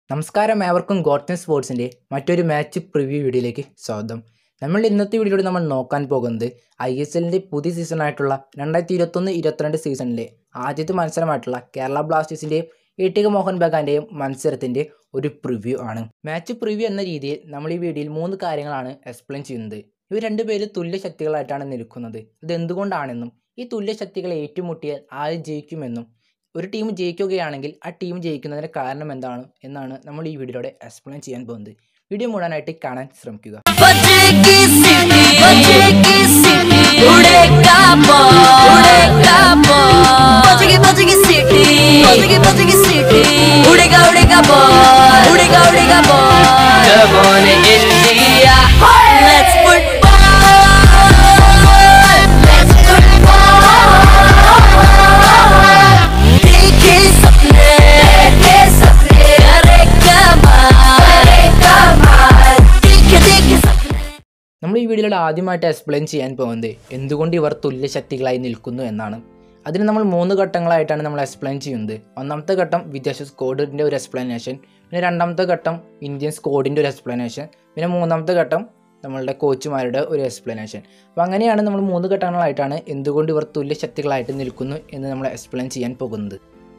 നമസ്കാരം ഏവർക്കും ഗോട്ടൻ സ്പോർട്സിൻ്റെ മറ്റൊരു മാച്ച് പ്രിവ്യൂ വീഡിയോയിലേക്ക് സ്വാഗതം നമ്മൾ ഇന്നത്തെ വീഡിയോയിൽ നമ്മൾ നോക്കാൻ പോകുന്നത് ഐ എസ് എല്ലിൻ്റെ പുതിയ സീസണായിട്ടുള്ള രണ്ടായിരത്തി ഇരുപത്തൊന്ന് ഇരുപത്തിരണ്ട് സീസണിലെ ആദ്യത്തെ മത്സരമായിട്ടുള്ള കേരള ബ്ലാസ്റ്റേഴ്സിൻ്റെയും ഇട്ടിക മോഹൻ ബഗാൻ്റെയും മത്സരത്തിൻ്റെ ഒരു പ്രിവ്യൂ ആണ് മാച്ച് പ്രിവ്യൂ എന്ന രീതിയിൽ നമ്മൾ ഈ വീഡിയോയിൽ മൂന്ന് കാര്യങ്ങളാണ് എക്സ്പ്ലെയിൻ ചെയ്യുന്നത് ഇവർ രണ്ടുപേരും തുല്യ ശക്തികളായിട്ടാണ് നിൽക്കുന്നത് ഇത് എന്തുകൊണ്ടാണെന്നും ഈ തുല്യ ശക്തികളെ ഏറ്റുമുട്ടിയാൽ ആര് ജയിക്കുമെന്നും ഒരു ടീം ജയിക്കുകയാണെങ്കിൽ ആ ടീം ജയിക്കുന്നതിന് കാരണം എന്താണ് എന്നാണ് നമ്മൾ ഈ വീഡിയോയുടെ എക്സ്പ്ലെയിൻ ചെയ്യാൻ പോകുന്നത് വീഡിയോ മുഴുവനായിട്ട് കാണാൻ ശ്രമിക്കുക बजेगी सिटी बजेगी सिटी उड़ेगा बॉल उड़ेगा बॉल बजेगी बजेगी सिटी बजेगी बजेगी सिटी उड़ेगा उड़ेगा बॉल उड़ेगा उड़ेगा ball Come on India Let's football Let's football देखे सपने देखे सपने करे कमाल करे कमाल देखे देखे सपने നമ്മൾ ഈ വീഡിയോയിൽ ആദ്യമായിട്ട് എക്സ്പ്ലെയിൻ ചെയ്യാൻ പോകുന്നത് എന്തുകൊണ്ട് ഇവർ തുല്യ ശക്തികളായി നിൽക്കുന്നു എന്നാണ് അതിന് നമ്മൾ മൂന്ന് ഘട്ടങ്ങളായിട്ടാണ് നമ്മൾ എക്സ്പ്ലെയിൻ ചെയ്യുന്നത് ഒന്നാമത്തെ ഘട്ടം വിദേശ സ്കോഡിൻ്റെ ഒരു എക്സ്പ്ലനേഷൻ പിന്നെ രണ്ടാമത്തെ ഘട്ടം ഇന്ത്യൻ സ്കോഡിൻ്റെ ഒരു എക്സ്പ്ലനേഷൻ പിന്നെ മൂന്നാമത്തെ ഘട്ടം നമ്മളുടെ കോച്ചുമാരുടെ ഒരു എക്സ്പ്ലനേഷൻ അപ്പോൾ അങ്ങനെയാണ് നമ്മൾ മൂന്ന് ഘട്ടങ്ങളായിട്ടാണ് എന്തുകൊണ്ട് ഇവർ തുല്യ ശക്തികളായിട്ട് നിൽക്കുന്നു എന്ന് നമ്മൾ എക്സ്പ്ലെയിൻ ചെയ്യാൻ പോകുന്നത്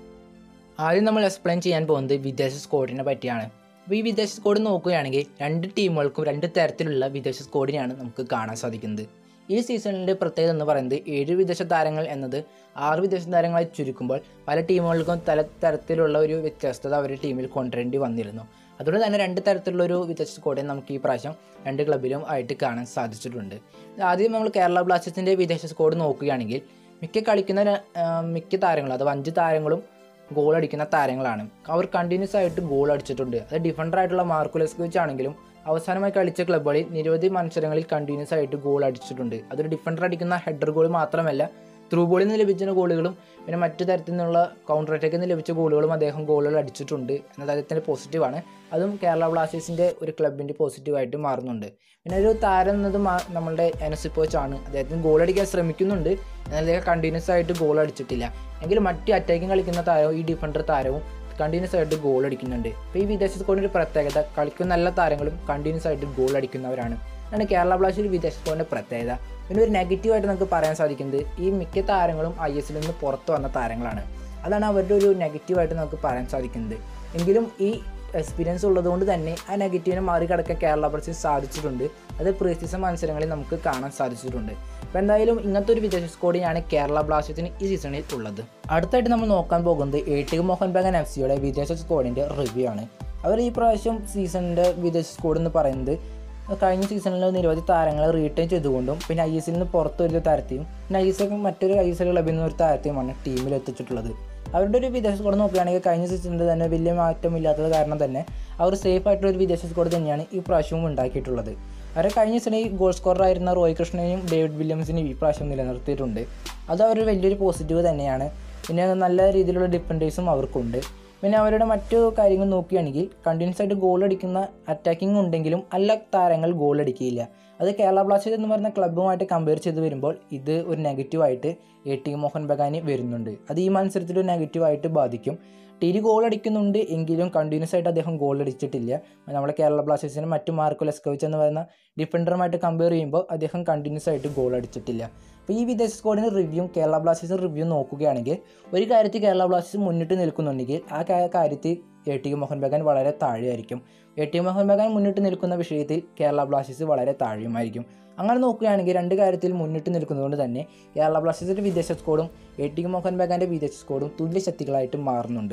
ആദ്യം നമ്മൾ എക്സ്പ്ലെയിൻ ചെയ്യാൻ പോകുന്നത് വിദേശ സ്കോഡിനെ പറ്റിയാണ് അപ്പോൾ ഈ വിദേശ സ്കോഡ് നോക്കുകയാണെങ്കിൽ രണ്ട് ടീമുകൾക്കും രണ്ട് തരത്തിലുള്ള വിദേശ സ്കോഡിനെയാണ് നമുക്ക് കാണാൻ സാധിക്കുന്നത് ഈ സീസണിൻ്റെ പ്രത്യേകത എന്ന് പറയുന്നത് ഏഴ് വിദേശ താരങ്ങൾ എന്നത് ആറ് വിദേശ താരങ്ങളായി ചുരുക്കുമ്പോൾ പല ടീമുകൾക്കും പല തരത്തിലുള്ള ഒരു വ്യത്യസ്തത അവരുടെ ടീമിൽ കൊണ്ടുവരേണ്ടി വന്നിരുന്നു അതുകൊണ്ട് തന്നെ രണ്ട് തരത്തിലുള്ള ഒരു വിദേശ സ്കോഡിനെ നമുക്ക് ഈ പ്രാവശ്യം രണ്ട് ക്ലബിലും ആയിട്ട് കാണാൻ സാധിച്ചിട്ടുണ്ട് ആദ്യം നമ്മൾ കേരള ബ്ലാസ്റ്റേഴ്സിൻ്റെ വിദേശ സ്കോഡ് നോക്കുകയാണെങ്കിൽ മിക്ക കളിക്കുന്ന ര- ആ, മിക്ക താരങ്ങളും അഥവാ അഞ്ച് താരങ്ങളും ഗോൾ അടിക്കുന്ന താരങ്ങളാണ് അവർ കണ്ടിന്യൂസ് ആയിട്ട് ഗോൾ അടിച്ചിട്ടുണ്ട് അത് ഡിഫൻഡർ ആയിട്ടുള്ള മാർക്കുലസ്കോച്ച് ആണെങ്കിലും അവസാനമായി കളിച്ച ക്ലബ്ബുകളിൽ നിരവധി മത്സരങ്ങളിൽ കണ്ടിന്യൂസ് ആയിട്ട് ഗോൾ അടിച്ചിട്ടുണ്ട് അതൊരു ഡിഫൻഡർ അടിക്കുന്ന ഹെഡർ ഗോൾ മാത്രമല്ല ത്രൂ ബോളിൽ നിന്ന് ലഭിച്ച ഗോളുകളും പിന്നെ മറ്റു തരത്തിൽ നിന്നുള്ള കൗണ്ടർ അറ്റാക്കിൽ നിന്ന് ലഭിച്ച ഗോളുകളും അദ്ദേഹം ഗോളുകൾ അടിച്ചിട്ടുണ്ട് എന്നത് അദ്ദേഹത്തിൻ്റെ പോസിറ്റീവാണ് അതും കേരള ബ്ലാസ്റ്റേഴ്സിൻ്റെ ഒരു ക്ലബിൻ്റെ പോസിറ്റീവായിട്ട് മാറുന്നുണ്ട് പിന്നെ ഒരു താരം എന്നത് മാ- നമ്മളുടെ എനസിപ്പോച്ചാണ് അദ്ദേഹത്തിന് ഗോൾ അടിക്കാൻ ശ്രമിക്കുന്നുണ്ട് എന്നാൽ അദ്ദേഹം കണ്ടിന്യൂസ് ആയിട്ട് ഗോൾ അടിച്ചിട്ടില്ല എങ്കിലും മറ്റ് അറ്റാക്കിങ് കളിക്കുന്ന താരവും ഈ ഡിഫൻഡർ താരവും കണ്ടിന്യൂസ് ആയിട്ട് ഗോൾ അടിക്കുന്നുണ്ട് അപ്പോൾ ഈ വിദേശ സ്കോഡിൻ്റെ ഒരു പ്രത്യേകത കളിക്കുന്ന നല്ല താരങ്ങളും കണ്ടിന്യൂസ് ആയിട്ട് ഗോൾ അടിക്കുന്നവരാണ് അതാണ് കേരള ബ്ലാസ്റ്റേഴ്സ് വിദേശ സ്കോഡിൻ്റെ പ്രത്യേകത പിന്നെ ഒരു നെഗറ്റീവായിട്ട് നമുക്ക് പറയാൻ സാധിക്കുന്നത് ഈ മിക്ക താരങ്ങളും ഐ എസിൽ നിന്ന് പുറത്ത് വന്ന താരങ്ങളാണ് അതാണ് അവരുടെ ഒരു നെഗറ്റീവായിട്ട് നമുക്ക് പറയാൻ സാധിക്കുന്നത് എങ്കിലും ഈ എക്സ്പീരിയൻസ് ഉള്ളതുകൊണ്ട് തന്നെ ആ നെഗറ്റീവിനെ മറികടക്കാൻ കേരള ബ്ലാസ്റ്റേഴ്സ് സാധിച്ചിട്ടുണ്ട് അത് പ്രീ സീസൺ മത്സരങ്ങളിൽ നമുക്ക് കാണാൻ സാധിച്ചിട്ടുണ്ട് അപ്പോൾ എന്തായാലും ഇങ്ങനത്തെ ഒരു വിദേശ സ്കോഡിനാണ് കേരള ബ്ലാസ്റ്റേഴ്സിന് ഈ സീസണിൽ ഉള്ളത് അടുത്തായിട്ട് നമ്മൾ നോക്കാൻ പോകുന്നത് A T Mohun Bagan F സിയുടെ വിദേശ സ്കോഡിൻ്റെ റിവ്യൂ ആണ് അവർ ഈ പ്രാവശ്യം സീസണിൻ്റെ വിദേശ സ്കോഡ് എന്ന് പറയുന്നത് കഴിഞ്ഞ സീസണിൽ നിരവധി താരങ്ങളെ റീറ്റൈൻ ചെയ്തുകൊണ്ടും പിന്നെ ഐ എസിൽ നിന്ന് പുറത്തു വരുന്ന താരത്തെയും പിന്നെ ഐ എസ് എൽ മറ്റൊരു ഐ എസ് എൽ ക്ലബിൽ നിന്ന് ഒരു താരത്തെയുമാണ് ടീമിൽ എത്തിച്ചിട്ടുള്ളത് അവരുടെ ഒരു വിദേശ സ്കോഡ് നോക്കുകയാണെങ്കിൽ കഴിഞ്ഞ സീസണിൽ തന്നെ വലിയ മാറ്റമില്ലാത്തത് കാരണം തന്നെ അവർ സേഫ് ആയിട്ടുള്ള ഒരു വിദേശ സ്കോഡ് തന്നെയാണ് ഈ പ്രാവശ്യവും ഉണ്ടാക്കിയിട്ടുള്ളത് അവരെ കഴിഞ്ഞ സീസണിൽ ഗോൾ സ്കോറർ ആയിരുന്ന റോയ് കൃഷ്ണനെയും ഡേവിഡ് വില്യംസിനെയും ഈ പ്രാവശ്യം നിലനിർത്തിയിട്ടുണ്ട് അത് അവർ വലിയൊരു പോസിറ്റീവ് തന്നെയാണ് പിന്നെ നല്ല രീതിയിലുള്ള ഡിഫൻഡേഴ്സും അവർക്കുണ്ട് പിന്നെ അവരുടെ മറ്റു കാര്യങ്ങൾ നോക്കുകയാണെങ്കിൽ കണ്ടിന്യൂസ് ആയിട്ട് ഗോൾ അടിക്കുന്ന അറ്റാക്കിംഗ് ഉണ്ടെങ്കിലും അല്ല താരങ്ങൾ ഗോൾ അടിക്കുകയില്ല അത് കേരള ബ്ലാസ്റ്റേഴ്സ് എന്ന് പറയുന്ന ക്ലബ്ബുമായിട്ട് കമ്പയർ ചെയ്ത് വരുമ്പോൾ ഇത് ഒരു നെഗറ്റീവായിട്ട് എ ടി മോഹൻ ബഗാന് വരുന്നുണ്ട് അത് ഈ മത്സരത്തിൽ ഒരു നെഗറ്റീവായിട്ട് ബാധിക്കും ടിരി ഗോൾ അടിക്കുന്നുണ്ട് എങ്കിലും കണ്ടിന്യൂസ് ആയിട്ട് അദ്ദേഹം ഗോൾ അടിച്ചിട്ടില്ല നമ്മളെ കേരള ബ്ലാസ്റ്റേഴ്സിന് മറ്റു മാർക്കോ ലെസ്കോവിച്ച് എന്ന് പറയുന്ന ഡിഫൻഡറുമായിട്ട് കമ്പയർ ചെയ്യുമ്പോൾ അദ്ദേഹം കണ്ടിന്യൂസ് ആയിട്ട് ഗോൾ അടിച്ചിട്ടില്ല അപ്പോൾ ഈ വിദേശ സ്കോഡിന് റിവ്യൂ കേരള ബ്ലാസ്റ്റേഴ്സിന് റിവ്യൂ നോക്കുകയാണെങ്കിൽ ഒരു കാര്യത്തിൽ കേരള ബ്ലാസ്റ്റേഴ്സ് മുന്നിട്ട് നിൽക്കുന്നുണ്ടെങ്കിൽ ആ കാ- കാര്യത്തിൽ എ ടി മോഹൻ ബഗാൻ വളരെ താഴെയായിരിക്കും എ ടി മോഹൻ ബഗാൻ മുന്നിട്ട് നിൽക്കുന്ന വിഷയത്തിൽ കേരള ബ്ലാസ്റ്റേഴ്സ് വളരെ താഴെയുമായിരിക്കും അങ്ങനെ നോക്കുകയാണെങ്കിൽ രണ്ട് കാര്യത്തിൽ മുന്നിട്ട് നിൽക്കുന്നതുകൊണ്ട് തന്നെ കേരള ബ്ലാസ്റ്റേഴ്സിൻ്റെ വിദേശ സ്കോഡും എ ടി മോഹൻ ബഗാൻ്റെ വിദേശ സ്കോഡും തുല്യ ശക്തികളായിട്ട് മാറുന്നുണ്ട്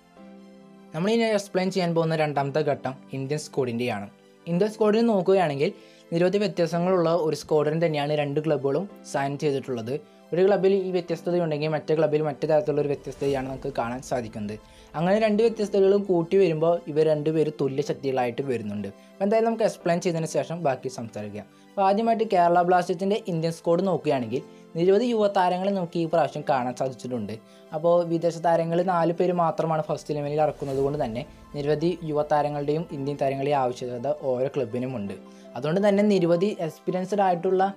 നമ്മളിനി എക്സ്പ്ലെയിൻ ചെയ്യാൻ പോകുന്ന രണ്ടാമത്തെ ഘട്ടം ഇന്ത്യൻ സ്കോഡിൻ്റെയാണ് ഇന്ത്യൻ സ്കോഡിനെ നോക്കുകയാണെങ്കിൽ നിരവധി വ്യത്യാസങ്ങളുള്ള ഒരു സ്കോഡിന് തന്നെയാണ് രണ്ട് ക്ലബ്ബുകളും സൈൻ ചെയ്തിട്ടുള്ളത് ഒരു ക്ലബ്ബിൽ ഈ വ്യത്യസ്തതയുണ്ടെങ്കിൽ മറ്റേ ക്ലബ്ബിൽ മറ്റു തരത്തിലുള്ള ഒരു വ്യത്യസ്തതയാണ് നമുക്ക് കാണാൻ സാധിക്കുന്നത് അങ്ങനെ രണ്ട് വ്യത്യസ്തതകളും കൂട്ടി വരുമ്പോൾ ഇവർ രണ്ടുപേരും തുല്യ ശക്തികളായിട്ട് വരുന്നുണ്ട് അപ്പോൾ എന്തായാലും നമുക്ക് എക്സ്പ്ലെയിൻ ചെയ്തതിന് ശേഷം ബാക്കി സംസാരിക്കാം അപ്പോൾ ആദ്യമായിട്ട് കേരള ബ്ലാസ്റ്റേഴ്സിൻ്റെ ഇന്ത്യൻ സ്കോഡ് നോക്കുകയാണെങ്കിൽ നിരവധി യുവതാരങ്ങളെ നമുക്ക് ഈ പ്രാവശ്യം കാണാൻ സാധിച്ചിട്ടുണ്ട് അപ്പോൾ വിദേശ താരങ്ങൾ നാല് പേര് മാത്രമാണ് ഫസ്റ്റ് ഇലവനിൽ ഇറക്കുന്നത് കൊണ്ട് തന്നെ നിരവധി യുവതാരങ്ങളുടെയും ഇന്ത്യൻ താരങ്ങളുടെയും ആവശ്യകത ഓരോ ക്ലബിനും ഉണ്ട് അതുകൊണ്ട് തന്നെ നിരവധി എക്സ്പീരിയൻസ്ഡ് ആയിട്ടുള്ള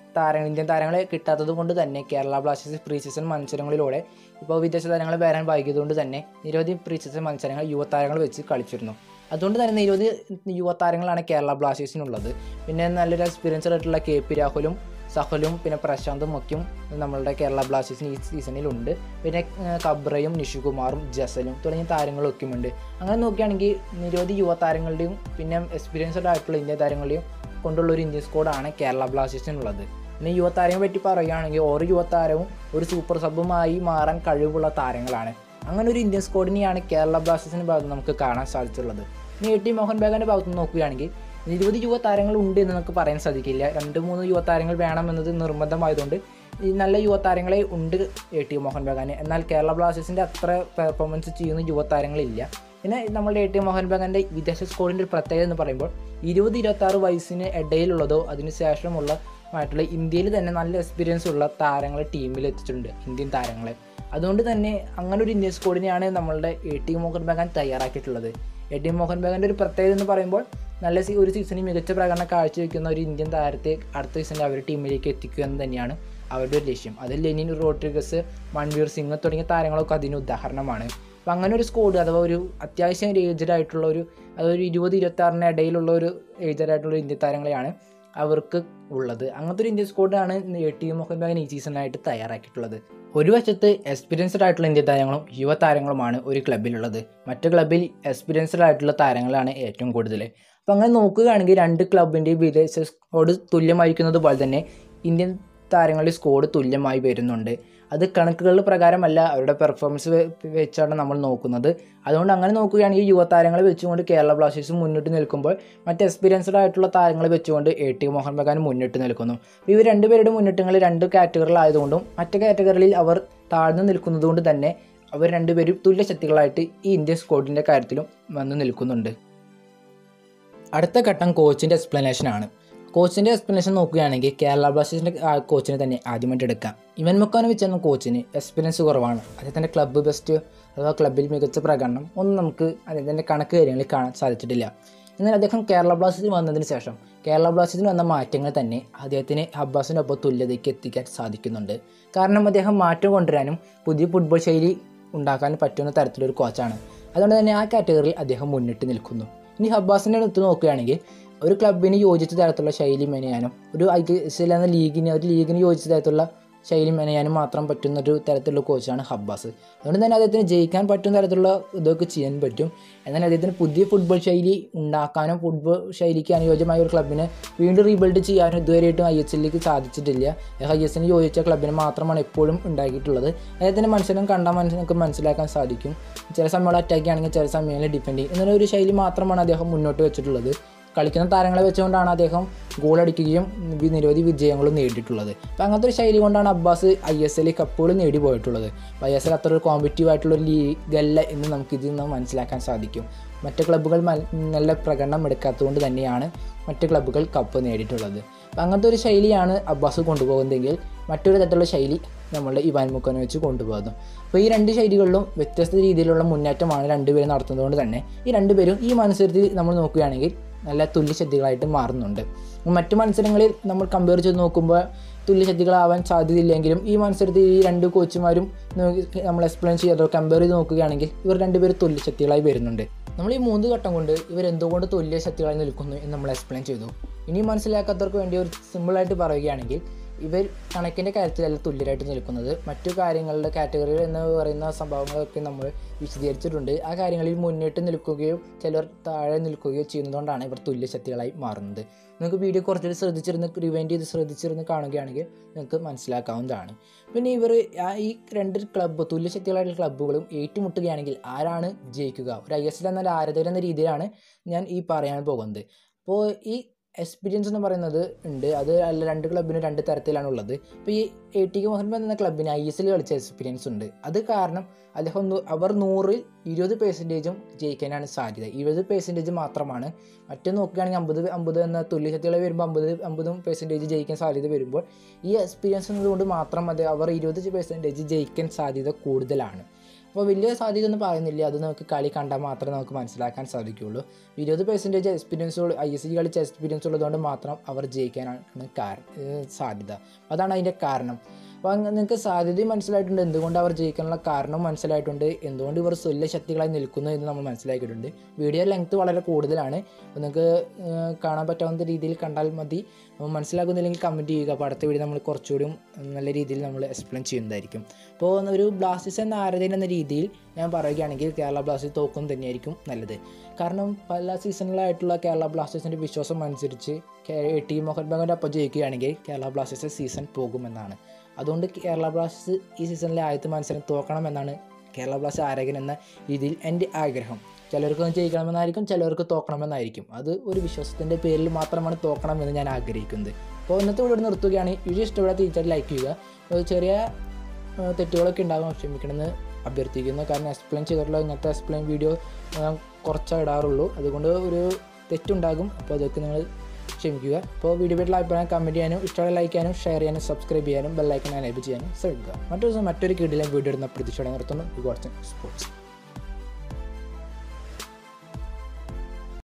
താരങ്ങൾ ഇന്ത്യൻ താരങ്ങളെ കിട്ടാത്തത് കൊണ്ട് തന്നെ കേരള ബ്ലാസ്റ്റേഴ്സ് പ്രീ സീസൺ മത്സരങ്ങളിലൂടെ ഇപ്പോൾ വിദേശ താരങ്ങളെ വരാൻ വൈകിയതുകൊണ്ട് തന്നെ നിരവധി പ്രീ സീസൺ മത്സരങ്ങൾ യുവതാരങ്ങൾ വെച്ച് കളിച്ചിരുന്നു അതുകൊണ്ട് തന്നെ നിരവധി യുവതാരങ്ങളാണ് കേരള ബ്ലാസ്റ്റേഴ്സിനുള്ളത് പിന്നെ നല്ലൊരു എക്സ്പീരിയൻസ്ഡ് ആയിട്ടുള്ള കെ പി രാഹുലും സഹലും പിന്നെ പ്രശാന്തും ഒക്കെയും നമ്മളുടെ കേരള ബ്ലാസ്റ്റേഴ്സിന് ഈ സീസണിലുണ്ട് പിന്നെ ഏഹ്, കബ്രയും നിഷുകുമാറും ജസലും തുടങ്ങിയ താരങ്ങളൊക്കെയും ഉണ്ട് അങ്ങനെ നോക്കുകയാണെങ്കിൽ നിരവധി യുവതാരങ്ങളുടെയും പിന്നെ എക്സ്പീരിയൻസ്ഡ് ആയിട്ടുള്ള ഇന്ത്യൻ താരങ്ങളുടെയും കൊണ്ടുള്ള ഒരു ഇന്ത്യൻ സ്ക്വാഡാണ് കേരള ബ്ലാസ്റ്റേഴ്സിനുള്ളത് പിന്നെ യുവതാരങ്ങളെ പറ്റി പറയുകയാണെങ്കിൽ ഓരോ യുവതാരവും ഒരു സൂപ്പർ സബുമായി മാറാൻ കഴിവുള്ള താരങ്ങളാണ് അങ്ങനെ ഒരു ഇന്ത്യൻ സ്ക്വാഡിനെയാണ് കേരള ബ്ലാസ്റ്റേഴ്സിൻ്റെ ഭാഗത്ത് നമുക്ക് കാണാൻ സാധിച്ചിട്ടുള്ളത് ഇനി എ ടി മോഹൻ ബഗാൻ്റെ ഭാഗത്ത് നിന്ന് നോക്കുകയാണെങ്കിൽ നിരവധി യുവതാരങ്ങൾ ഉണ്ട് എന്ന് നമുക്ക് പറയാൻ സാധിക്കില്ല രണ്ട് മൂന്ന് യുവതാരങ്ങൾ വേണമെന്നത് നിർബന്ധമായതുകൊണ്ട് ഈ നല്ല യുവതാരങ്ങളെ ഉണ്ട് എ ടി മോഹൻ ബഗാന് എന്നാൽ കേരള ബ്ലാസ്റ്റേഴ്സിൻ്റെ അത്ര പെർഫോമൻസ് ചെയ്യുന്ന യുവതാരങ്ങളില്ല പിന്നെ നമ്മുടെ എ ടി മോഹൻ ബഗാൻ്റെ വിദേശ സ്കോഡിൻ്റെ ഒരു പ്രത്യേകത എന്ന് പറയുമ്പോൾ ഇരുപത് ഇരുപത്താറ് വയസ്സിന് ഇടയിലുള്ളതോ അതിന് ശേഷമുള്ള ആയിട്ടുള്ള ഇന്ത്യയിൽ തന്നെ നല്ല എക്സ്പീരിയൻസ് ഉള്ള താരങ്ങളെ ടീമിൽ എത്തിച്ചിട്ടുണ്ട് ഇന്ത്യൻ താരങ്ങളെ അതുകൊണ്ട് തന്നെ അങ്ങനെ ഒരു ഇന്ത്യൻ സ്കോഡിനെയാണ് നമ്മളുടെ എ ടി മോഹൻ ബഗാൻ തയ്യാറാക്കിയിട്ടുള്ളത് എ ടി മോഹൻ ബഗാൻ്റെ ഒരു പ്രത്യേകത എന്ന് പറയുമ്പോൾ നല്ല സീ- ഒരു സീസണിൽ മികച്ച പ്രകടനം കാഴ്ചവെക്കുന്ന ഒരു ഇന്ത്യൻ താരത്തെ അടുത്ത സീസണിൽ അവരുടെ ടീമിലേക്ക് എത്തിക്കുക എന്ന് തന്നെയാണ് അവരുടെ ഒരു ലക്ഷ്യം അതിൽ ലെനിൻ റോഡ്രിഗസ് മൺവീർ സിംഗ് തുടങ്ങിയ താരങ്ങളൊക്കെ അതിന് ഉദാഹരണമാണ് അപ്പം അങ്ങനെ ഒരു സ്കോഡ് അഥവാ ഒരു അത്യാവശ്യം ഒരു ഏജ്ഡ് ആയിട്ടുള്ള ഒരു അതൊരു ഇരുപത് ഇരുപത്താറിന് ഇടയിലുള്ള ഒരു ഏജ്ഡ് ആയിട്ടുള്ള ഒരു ഇന്ത്യൻ താരങ്ങളെയാണ് അവർക്ക് ഉള്ളത് അങ്ങനത്തെ ഒരു ഇന്ത്യൻ സ്കോഡാണ് എ ടി മോഹൻ ബഗാൻ ഈ സീസണിനായിട്ട് തയ്യാറാക്കിയിട്ടുള്ളത് ഒരു വശത്ത് എക്സ്പീരിയൻസ്ഡ് ആയിട്ടുള്ള ഇന്ത്യൻ താരങ്ങളും യുവ താരങ്ങളുമാണ് ഒരു ക്ലബിലുള്ളത് മറ്റു ക്ലബിൽ എക്സ്പീരിയൻസ്ഡ് ആയിട്ടുള്ള താരങ്ങളാണ് ഏറ്റവും കൂടുതൽ അപ്പോൾ അങ്ങനെ നോക്കുകയാണെങ്കിൽ രണ്ട് ക്ലബിൻ്റെയും വിദേശ സ്കോഡ് തുല്യമായിരിക്കുന്നത് പോലെ തന്നെ ഇന്ത്യൻ താരങ്ങളുടെ സ്കോഡ് തുല്യമായി വരുന്നുണ്ട് അത് കണക്കുകളുടെ പ്രകാരമല്ല അവരുടെ പെർഫോമൻസ് വെച്ചാണ് നമ്മൾ നോക്കുന്നത് അതുകൊണ്ട് അങ്ങനെ നോക്കുകയാണെങ്കിൽ യുവതാരങ്ങളെ വെച്ചുകൊണ്ട് കേരള ബ്ലാസ്റ്റേഴ്സ് മുന്നിട്ട് നിൽക്കുമ്പോൾ മറ്റ് എക്സ്പീരിയൻസ്ഡ് ആയിട്ടുള്ള താരങ്ങളെ വെച്ചുകൊണ്ട് എ ടി മോഹൻ ബഗാൻ മുന്നിട്ട് നിൽക്കുന്നു അപ്പോൾ ഇവർ രണ്ടുപേരുടെ മുന്നിട്ടുകൾ രണ്ട് കാറ്റഗറിയിലായതുകൊണ്ടും മറ്റ് കാറ്റഗറിയിൽ അവർ താഴ്ന്നു നിൽക്കുന്നതുകൊണ്ട് തന്നെ അവർ രണ്ടുപേരും തുല്യ ശക്തികളായിട്ട് ഈ ഇന്ത്യൻ സ്ക്വാഡിൻ്റെ കാര്യത്തിലും വന്ന് നിൽക്കുന്നുണ്ട് അടുത്ത ഘട്ടം കോച്ചിൻ്റെ എക്സ്പ്ലനേഷൻ ആണ് കോച്ചിൻ്റെ എക്സ്പ്ലനേഷൻ നോക്കുകയാണെങ്കിൽ കേരള ബ്ലാസ്റ്റേഴ്സിൻ്റെ കോച്ചിനെ തന്നെ ആദ്യമായിട്ട് എടുക്കാം ഇവൻ മുക്കാനോവിച്ച് എന്ന കോച്ചിന് എക്സ്പീരിയൻസ് കുറവാണ് അദ്ദേഹത്തിൻ്റെ ക്ലബ്ബ് ബെസ്റ്റ് അഥവാ ക്ലബ്ബിൽ മികച്ച പ്രകടനം ഒന്നും നമുക്ക് അദ്ദേഹത്തിൻ്റെ കണക്ക് കാര്യങ്ങളിൽ കാണാൻ സാധിച്ചിട്ടില്ല എന്നാൽ അദ്ദേഹം കേരള ബ്ലാസ്റ്റേഴ്സിൽ വന്നതിന് ശേഷം കേരള ബ്ലാസ്റ്റേഴ്സിന് വന്ന മാറ്റങ്ങൾ തന്നെ അദ്ദേഹത്തിന് അബ്ബാസിനൊപ്പം തുല്യതയ്ക്ക് എത്തിക്കാൻ സാധിക്കുന്നുണ്ട് കാരണം അദ്ദേഹം മാറ്റം കൊണ്ടുവരാനും പുതിയ ഫുട്ബോൾ ശൈലി ഉണ്ടാക്കാൻ പറ്റുന്ന തരത്തിലൊരു കോച്ചാണ് അതുകൊണ്ട് തന്നെ ആ കാറ്റഗറിയിൽ അദ്ദേഹം മുന്നിട്ട് നിൽക്കുന്നു ഇനി ഹബ്ബാസിൻ്റെ അടുത്ത് നോക്കുകയാണെങ്കിൽ ഒരു ക്ലബിന് യോജിച്ച തരത്തിലുള്ള ശൈലി മെനയാനും ഒരു ഐ കെ എസ് എൽ എന്ന ലീഗിന് ഒരു ലീഗിന് യോജിച്ച തരത്തിലുള്ള ശൈലി മെനയാനും മാത്രം പറ്റുന്ന ഒരു തരത്തിലുള്ള കോച്ചാണ് ഹബ്ബാസ് അതുകൊണ്ട് തന്നെ അദ്ദേഹത്തിന് ജയിക്കാൻ പറ്റുന്ന തരത്തിലുള്ള ഇതൊക്കെ ചെയ്യാൻ പറ്റും എന്നാൽ അദ്ദേഹത്തിന് പുതിയ ഫുട്ബോൾ ശൈലി ഉണ്ടാക്കാനും ഫുട്ബോൾ ശൈലിക്ക് അനുയോജ്യമായ ഒരു ക്ലബിനെ വീണ്ടും റീബിൽഡ് ചെയ്യാനും ഇതുവരെയായിട്ടും ഐ എസ് എല്ലിലേക്ക് സാധിച്ചിട്ടില്ല ഐ എസ് എല്ലിന് യോജിച്ച ക്ലബിനെ മാത്രമാണ് എപ്പോഴും ഉണ്ടാക്കിയിട്ടുള്ളത് അദ്ദേഹത്തിൻ്റെ മത്സരം കണ്ടാൽ മനസ്സിൽ നമുക്ക് മനസ്സിലാക്കാൻ സാധിക്കും ചില സമയങ്ങളിൽ അറ്റാക്ക് ആണെങ്കിൽ ചില സമയങ്ങളിൽ ഡിഫെൻഡ് ചെയ്യും ഇങ്ങനെ ഒരു ശൈലി മാത്രമാണ് അദ്ദേഹം മുന്നോട്ട് വെച്ചിട്ടുള്ളത് കളിക്കുന്ന താരങ്ങളെ വെച്ചുകൊണ്ടാണ് അദ്ദേഹം ഗോൾ അടിക്കുകയും വി- നിരവധി വിജയങ്ങളും നേടിയിട്ടുള്ളത് അപ്പോൾ അങ്ങനത്തെ ഒരു ശൈലി കൊണ്ടാണ് അബ്ബാസ് ഐ എസ് എല്ലിൽ കപ്പുകൾ നേടി പോയിട്ടുള്ളത് അപ്പോൾ ഐ എസ് എൽ അത്ര ഒരു കോമ്പറ്റീവ് ആയിട്ടുള്ള ഒരു ലീഗല്ല എന്ന് നമുക്ക് ഇതിൽ നിന്ന് മനസ്സിലാക്കാൻ സാധിക്കും മറ്റ് ക്ലബ്ബുകൾ മൽ- നല്ല പ്രകടനം എടുക്കാത്തതുകൊണ്ട് തന്നെയാണ് മറ്റ് ക്ലബ്ബുകൾ കപ്പ് നേടിയിട്ടുള്ളത് അപ്പോൾ അങ്ങനത്തെ ഒരു ശൈലിയാണ് അബ്ബാസ് കൊണ്ടുപോകുന്നതെങ്കിൽ മറ്റൊരു തരത്തിലുള്ള ശൈലി നമ്മളുടെ ഇവാൻ മുക്കനെ വെച്ച് കൊണ്ടുപോകുന്നു അപ്പോൾ ഈ രണ്ട് ശൈലികളിലും വ്യത്യസ്ത രീതിയിലുള്ള മുന്നേറ്റമാണ് രണ്ടുപേരും നടത്തുന്നതുകൊണ്ട് തന്നെ ഈ രണ്ടുപേരും ഈ മത്സരത്തിൽ നമ്മൾ നോക്കുകയാണെങ്കിൽ നല്ല തുല്യശക്തികളായിട്ട് മാറുന്നുണ്ട് മറ്റു മത്സരങ്ങളിൽ നമ്മൾ കമ്പയർ ചെയ്ത് നോക്കുമ്പോൾ തുല്യശക്തികളാവാൻ സാധ്യതയില്ലെങ്കിലും ഈ മത്സരത്തിൽ ഈ രണ്ട് കോച്ചുമാരും നോക്കി- നമ്മൾ എക്സ്പ്ലെയിൻ ചെയ്തോ കമ്പയർ ചെയ്ത് നോക്കുകയാണെങ്കിൽ ഇവർ രണ്ടുപേരും തുല്യശക്തികളായി വരുന്നുണ്ട് നമ്മൾ ഈ മൂന്ന് ഘട്ടം കൊണ്ട് ഇവർ എന്തുകൊണ്ട് തുല്യ ശക്തികളായി നിൽക്കുന്നു എന്ന് നമ്മൾ എക്സ്പ്ലെയിൻ ചെയ്തു ഇനി മനസ്സിലാക്കാത്തവർക്ക് വേണ്ടി ഒരു സിമ്പിളായിട്ട് പറയുകയാണെങ്കിൽ ഇവർ കണക്കിൻ്റെ കാര്യത്തിലല്ല തുല്യരായിട്ട് നിൽക്കുന്നത് മറ്റു കാര്യങ്ങളുടെ കാറ്റഗറികൾ എന്ന് പറയുന്ന സംഭവങ്ങളൊക്കെ നമ്മൾ വിശദീകരിച്ചിട്ടുണ്ട് ആ കാര്യങ്ങളിൽ മുന്നിട്ട് നിൽക്കുകയോ ചിലർ താഴെ നിൽക്കുകയോ ചെയ്യുന്നതുകൊണ്ടാണ് ഇവർ തുല്യശക്തികളായി മാറുന്നത് നിങ്ങൾക്ക് വീഡിയോ കുറച്ചുകൂടി ശ്രദ്ധിച്ചിരുന്ന് റിവൈൻഡ് ചെയ്ത് ശ്രദ്ധിച്ചിരുന്ന് കാണുകയാണെങ്കിൽ നിങ്ങൾക്ക് മനസ്സിലാക്കാവുന്നതാണ് പിന്നെ ഇവർ ആ ഈ രണ്ട് ക്ലബ്ബ് തുല്യശക്തികളായിട്ടുള്ള ക്ലബ്ബുകളും ഏറ്റുമുട്ടുകയാണെങ്കിൽ ആരാണ് ജയിക്കുക ഒരു ഐ എസ് എൽ എന്നാൽ ആരാധകർ എന്ന രീതിയിലാണ് ഞാൻ ഈ പറയാൻ പോകുന്നത് അപ്പോൾ ഈ എക്സ്പീരിയൻസ് എന്ന് പറയുന്നത് ഉണ്ട് അത് അല്ല രണ്ട് ക്ലബിനും രണ്ട് തരത്തിലാണ് ഉള്ളത് ഇപ്പോൾ ഈ എ ടി കെ മോഹൻബാഗ് എന്ന ക്ലബിന് ഐ എസ് എൽ കളിച്ച എക്സ്പീരിയൻസ് ഉണ്ട് അത് കാരണം അദ്ദേഹം നൂ- അവർ നൂറിൽ ഇരുപത് പേഴ്സൻറ്റേജും ജയിക്കാനാണ് സാധ്യത ഇരുപത് പേഴ്സൻറ്റേജ് മാത്രമാണ് മറ്റേ നോക്കുകയാണെങ്കിൽ അമ്പത് അമ്പത് എന്ന തുല്യശക്തികൾ വരുമ്പോൾ അമ്പത് അമ്പതും പേഴ്സൻറ്റേജ് ജയിക്കാൻ സാധ്യത വരുമ്പോൾ ഈ എക്സ്പീരിയൻസ് എന്നതുകൊണ്ട് മാത്രം അത് അവർ ഇരുപത് പേഴ്സൻറ്റേജ് ജയിക്കാൻ സാധ്യത കൂടുതലാണ് അപ്പോൾ വലിയ സാധ്യത ഒന്നും പറയുന്നില്ല അത് നമുക്ക് കളി കണ്ടാൽ മാത്രമേ നമുക്ക് മനസ്സിലാക്കാൻ സാധിക്കുകയുള്ളൂ ഇരുപത് percentage experience I S C കളിച്ച എക്സ്പീരിയൻസ് ഉള്ളതുകൊണ്ട് മാത്രം അവർ ജയിക്കാനാണ് കാര ഏഹ് സാധ്യത അതാണ് അതിൻ്റെ കാരണം അപ്പോൾ അങ്ങ് നിങ്ങൾക്ക് സാധ്യതയും മനസ്സിലായിട്ടുണ്ട് എന്തുകൊണ്ട് അവർ ജയിക്കാനുള്ള കാരണവും മനസ്സിലായിട്ടുണ്ട് എന്തുകൊണ്ട് ഇവർ തുല്യ ശക്തികളായി നിൽക്കുന്നു എന്ന് നമ്മൾ മനസ്സിലാക്കിയിട്ടുണ്ട് വീഡിയോ ലെങ്ത് വളരെ കൂടുതലാണ് അപ്പോൾ നിങ്ങൾക്ക് ഏഹ് കാണാൻ പറ്റാവുന്ന രീതിയിൽ കണ്ടാൽ മതി അപ്പോൾ മനസ്സിലാക്കുന്നില്ലെങ്കിൽ കമൻറ്റ് ചെയ്യുക അപ്പോൾ അടുത്ത വീഡിയോ നമ്മൾ കുറച്ചുകൂടിയും നല്ല രീതിയിൽ നമ്മൾ എക്സ്പ്ലെയിൻ ചെയ്യുന്നതായിരിക്കും അപ്പോൾ ഒരു ബ്ലാസ്റ്റേഴ്സ് എന്ന ആരാധന എന്ന രീതിയിൽ ഞാൻ പറയുകയാണെങ്കിൽ കേരള ബ്ലാസ്റ്റേഴ്സ് തോക്കും തന്നെയായിരിക്കും നല്ലത് കാരണം പല സീസണിലായിട്ടുള്ള കേരള ബ്ലാസ്റ്റേഴ്സിൻ്റെ വിശ്വാസം അനുസരിച്ച് കേ- ടി മോഹൻ ബഗാൻ്റെ ഒപ്പം ജയിക്കുകയാണെങ്കിൽ കേരള ബ്ലാസ്റ്റേഴ്സ് സീസൺ പോകുമെന്നാണ് അതുകൊണ്ട് കേരള ബ്ലാസ്റ്റേഴ്സ് ഈ സീസണിലെ ആദ്യത്തെ മത്സരം തോക്കണമെന്നാണ് കേരള ബ്ലാസ്റ്റേഴ്സ് ആരാധകൻ എന്ന രീതിയിൽ എൻ്റെ ആഗ്രഹം ചിലർക്ക് ജയിക്കണമെന്നായിരിക്കും ചിലർക്ക് തോക്കണമെന്നായിരിക്കും അത് ഒരു വിശ്വാസത്തിൻ്റെ പേരിൽ മാത്രമാണ് തോക്കണമെന്ന് ഞാൻ ആഗ്രഹിക്കുന്നത് അപ്പോൾ ഇന്നത്തെ വീഡിയോ നിർത്തുകയാണ് വീഡിയോ ഇഷ്ടപ്പെടാൻ തീർച്ചയായിട്ടും ലൈക്ക് ചെയ്യുക ഒരു ചെറിയ ആ, തെറ്റുകളൊക്കെ ഉണ്ടാകും ക്ഷമിക്കണമെന്ന് അഭ്യർത്ഥിക്കുന്നു കാരണം എക്സ്പ്ലെയിൻ ചെയ്തിട്ടുള്ള ഇങ്ങനത്തെ എക്സ്പ്ലെയിൻ വീഡിയോ ഞാൻ കുറച്ചേ ഇടാറുള്ളൂ അതുകൊണ്ട് ഒരു തെറ്റുണ്ടാകും അപ്പോൾ അതൊക്കെ നിങ്ങൾ ക്ഷമിക്കുക അപ്പോൾ വീഡിയോ പറ്റിയുള്ള അഭിപ്രായം കമൻറ്റ് ചെയ്യാനും ഇഷ്ടമുള്ള ലൈക്ക് ചെയ്യാനും ഷെയർ ചെയ്യാനും സബ്സ്ക്രൈബ് ചെയ്യാനും ബെല്ലൈക്കൻ എനേബിൾ ചെയ്യാനും ശ്രമിക്കുക മറ്റൊരു ദിവസം മറ്റൊരു കീഴിലെ വീഡിയോ ഇടുന്ന പ്രതീക്ഷയോടെ നിർത്തുന്നു വാട്സപ്പ് സ്പോർട്സ്